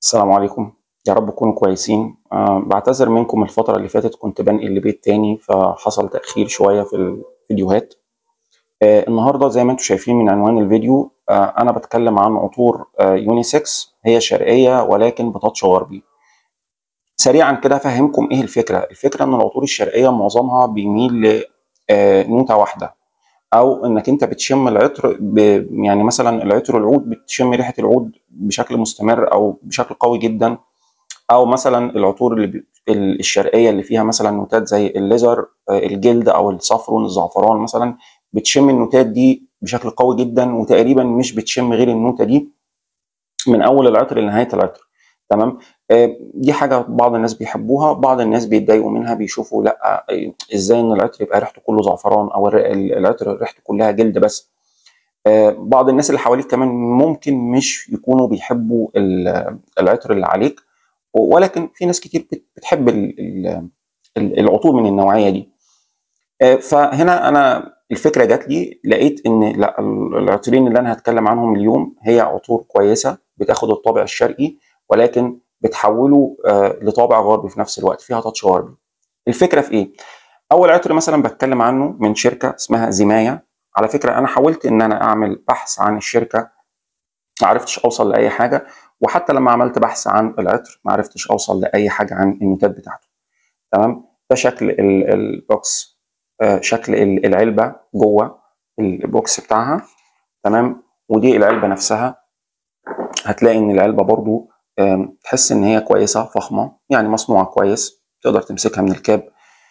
السلام عليكم يا رب تكونوا كويسين أه بعتذر منكم الفترة اللي فاتت كنت بنقل لبيت تاني فحصل تأخير شوية في الفيديوهات أه النهاردة زي ما انتم شايفين من عنوان الفيديو أه أنا بتكلم عن عطور أه يونيسكس هي شرقية ولكن بتاتش غربي سريعا كده أفهمكم إيه الفكرة الفكرة إن العطور الشرقية معظمها بيميل لنوتة واحدة او انك انت بتشم العطر ب... يعني مثلا العطر العود بتشم ريحه العود بشكل مستمر او بشكل قوي جدا او مثلا العطور اللي ب... الشرقيه اللي فيها مثلا نوتات زي الليزر الجلد او الصفرون الزعفران مثلا بتشم النوتات دي بشكل قوي جدا وتقريبا مش بتشم غير النوته دي من اول العطر لنهايه العطر تمام دي حاجه بعض الناس بيحبوها بعض الناس بيتضايقوا منها بيشوفوا لا ازاي ان العطر يبقى ريحته كله زعفران او العطر ريحته كلها جلد بس بعض الناس اللي حواليك كمان ممكن مش يكونوا بيحبوا العطر اللي عليك ولكن في ناس كتير بتحب العطور من النوعيه دي فهنا انا الفكره جات لي لقيت ان لا العطرين اللي انا هتكلم عنهم اليوم هي عطور كويسه بتاخد الطابع الشرقي ولكن بتحوله آه لطابع غربي في نفس الوقت فيها تاتش غربي الفكره في ايه اول عطر مثلا بتكلم عنه من شركه اسمها زمايه على فكره انا حاولت ان انا اعمل بحث عن الشركه ما عرفتش اوصل لاي حاجه وحتى لما عملت بحث عن العطر ما عرفتش اوصل لاي حاجه عن النوتات بتاعته تمام ده شكل البوكس آه شكل العلبه جوه البوكس بتاعها تمام ودي العلبه نفسها هتلاقي ان العلبه برضو تحس ان هي كويسه فخمه يعني مصنوعه كويس تقدر تمسكها من الكاب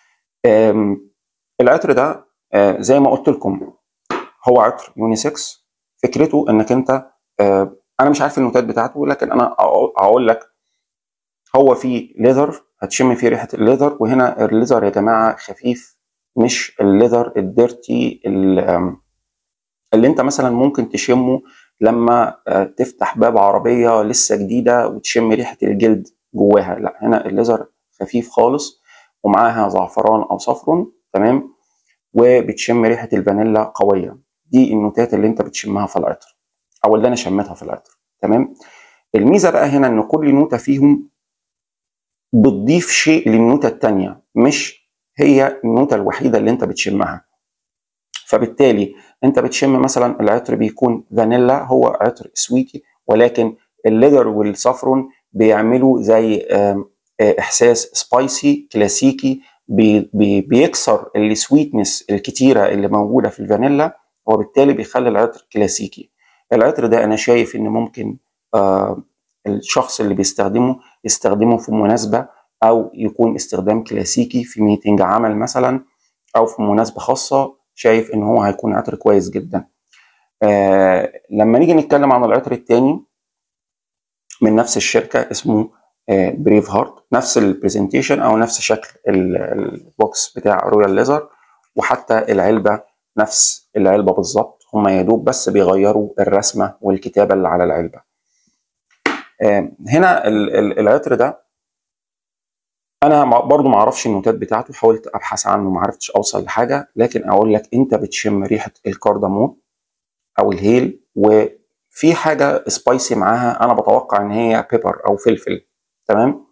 العطر ده زي ما قلت لكم هو عطر يونيسكس فكرته انك انت انا مش عارف النوتات بتاعته لكن انا اقول لك هو فيه ليذر هتشم فيه ريحه الليذر وهنا الليذر يا جماعه خفيف مش الليذر الديرتي اللي انت مثلا ممكن تشمه لما تفتح باب عربية لسه جديدة وتشم ريحة الجلد جواها لا هنا الليزر خفيف خالص ومعاها زعفران أو صفر تمام وبتشم ريحة الفانيلا قوية دي النوتات اللي انت بتشمها في العطر أو اللي أنا شميتها في العطر تمام الميزة بقى هنا إن كل نوتة فيهم بتضيف شيء للنوتة التانية مش هي النوتة الوحيدة اللي انت بتشمها فبالتالي انت بتشم مثلا العطر بيكون فانيلا هو عطر سويتي ولكن الليدر والصفرون بيعملوا زي احساس سبايسي كلاسيكي بي بي بيكسر السويتنس الكتيره اللي موجوده في الفانيلا وبالتالي بيخلي العطر كلاسيكي العطر ده انا شايف ان ممكن آه الشخص اللي بيستخدمه يستخدمه في مناسبه او يكون استخدام كلاسيكي في ميتنج عمل مثلا او في مناسبه خاصه شايف ان هو هيكون عطر كويس جدا آه لما نيجي نتكلم عن العطر التاني من نفس الشركة اسمه آه بريف هارت نفس البرزنتيشن او نفس شكل البوكس بتاع رويال ليزر وحتى العلبة نفس العلبة بالظبط هما يا دوب بس بيغيروا الرسمة والكتابة اللي على العلبة آه هنا العطر ده انا برضو ما اعرفش النوتات بتاعته حاولت ابحث عنه ما عرفتش اوصل لحاجه لكن اقول لك انت بتشم ريحه الكاردامون او الهيل وفي حاجه سبايسي معاها انا بتوقع ان هي بيبر او فلفل تمام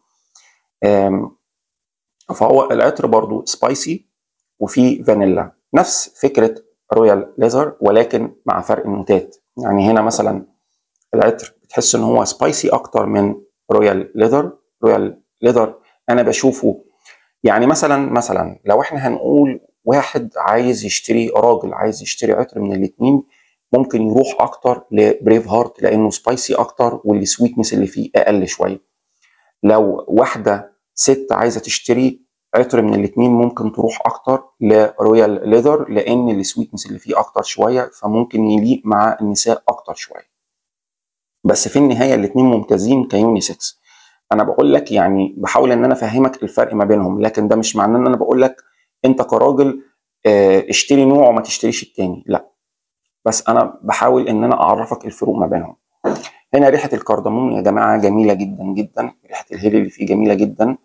فهو العطر برضو سبايسي وفي فانيلا نفس فكره رويال ليزر ولكن مع فرق النوتات يعني هنا مثلا العطر بتحس ان هو سبايسي اكتر من رويال ليزر رويال ليزر انا بشوفه يعني مثلا مثلا لو احنا هنقول واحد عايز يشتري راجل عايز يشتري عطر من الاثنين ممكن يروح اكتر لبريف هارت لانه سبايسي اكتر والسويتنس اللي فيه اقل شويه لو واحده ست عايزه تشتري عطر من الاثنين ممكن تروح اكتر لرويال ليذر لان السويتنس اللي فيه اكتر شويه فممكن يليق مع النساء اكتر شويه بس في النهايه الاثنين ممتازين كيونيسكس انا بقول لك يعني بحاول ان انا افهمك الفرق ما بينهم لكن ده مش معناه ان انا بقول لك انت كراجل اشتري نوع وما تشتريش التاني لا بس انا بحاول ان انا اعرفك الفروق ما بينهم هنا ريحه الكردامون يا جماعه جميله جدا جدا ريحه الهيل اللي فيه جميله جدا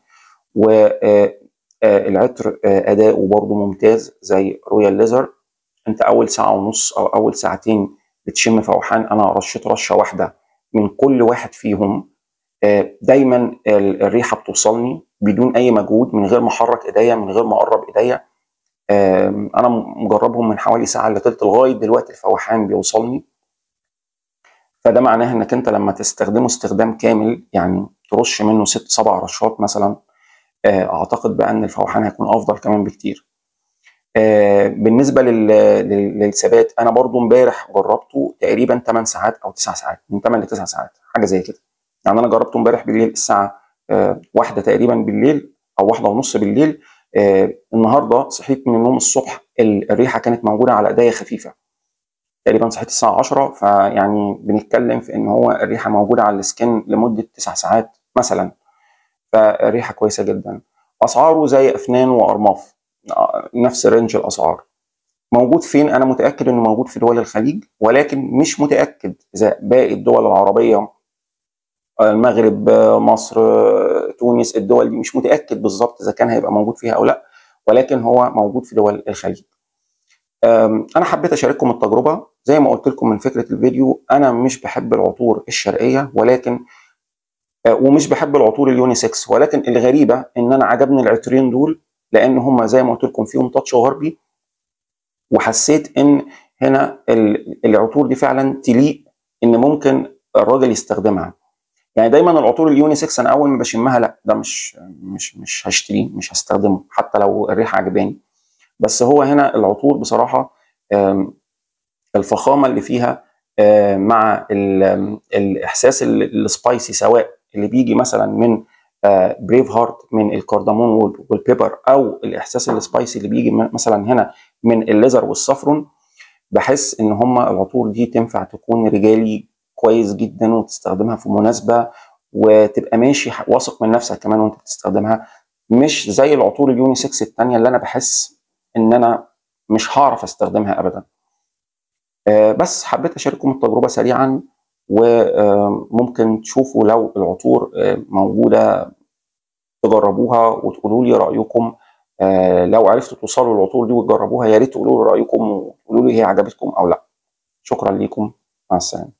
والعطر اداؤه برضه ممتاز زي رويال ليزر انت اول ساعه ونص او اول ساعتين بتشم فوحان انا رشيت رشه واحده من كل واحد فيهم آه، دايما ال- الريحه بتوصلني بدون اي مجهود من غير ما احرك ايديا من غير ما اقرب ايديا آم، انا مجربهم من حوالي ساعه الا تلت لغايه دلوقتي الفواحان بيوصلني فده معناه انك انت لما تستخدمه استخدام كامل يعني ترش منه ست سبع رشات مثلا آه، اعتقد بقى ان الفواحان هيكون افضل كمان بكتير آه، بالنسبه لل- لل- للثبات انا برضو امبارح جربته تقريبا 8 ساعات او 9 ساعات من 8 ل 9 ساعات حاجه زي كده يعني انا جربته امبارح بالليل الساعه آه، واحدة تقريبا بالليل او واحدة ونص بالليل آه، النهارده صحيت من النوم الصبح ال- الريحه كانت موجوده على ايديا خفيفه تقريبا صحيت الساعه 10 فيعني بنتكلم في ان هو الريحه موجوده على السكن لمده 9 ساعات مثلا فالريحه كويسه جدا اسعاره زي افنان وارماف آه، نفس رينج الاسعار موجود فين انا متاكد انه موجود في دول الخليج ولكن مش متاكد اذا باقي الدول العربيه آه، المغرب آه، مصر آه، تونس الدول دي مش متاكد بالظبط اذا كان هيبقى موجود فيها او لا ولكن هو موجود في دول الخليج آم، انا حبيت اشارككم التجربه زي ما قلت لكم من فكره الفيديو انا مش بحب العطور الشرقيه ولكن آه، ومش بحب العطور اليونيسكس ولكن الغريبه ان انا عجبني العطرين دول لان هم زي ما قلت لكم فيهم تاتش غربي وحسيت ان هنا ال- العطور دي فعلا تليق ان ممكن الراجل يستخدمها يعني دايما العطور اليونيسكس انا اول ما بشمها لا ده مش مش مش هشتريه مش هستخدمه حتى لو الريحه عجباني بس هو هنا العطور بصراحه آم، الفخامه اللي فيها آه، مع ال- آم، الاحساس ال- السبايسي سواء اللي بيجي مثلا من بريف هارت من الكردامون وال- والبيبر او الاحساس السبايسي اللي بيجي من- مثلا هنا من الليزر والصفرون بحس ان هما العطور دي تنفع تكون رجالي كويس جدا وتستخدمها في مناسبه وتبقى ماشي ح- واثق من نفسك كمان وانت بتستخدمها مش زي العطور اليونيسكس التانية اللي انا بحس ان انا مش هعرف استخدمها ابدا آه، بس حبيت اشارككم التجربه سريعا وممكن تشوفوا لو العطور آه، موجوده تجربوها وتقولوا لي رايكم آه، لو عرفتوا توصلوا للعطور دي وتجربوها يا ريت تقولوا لي رايكم وتقولوا لي هي عجبتكم او لا شكرا ليكم مع السلامه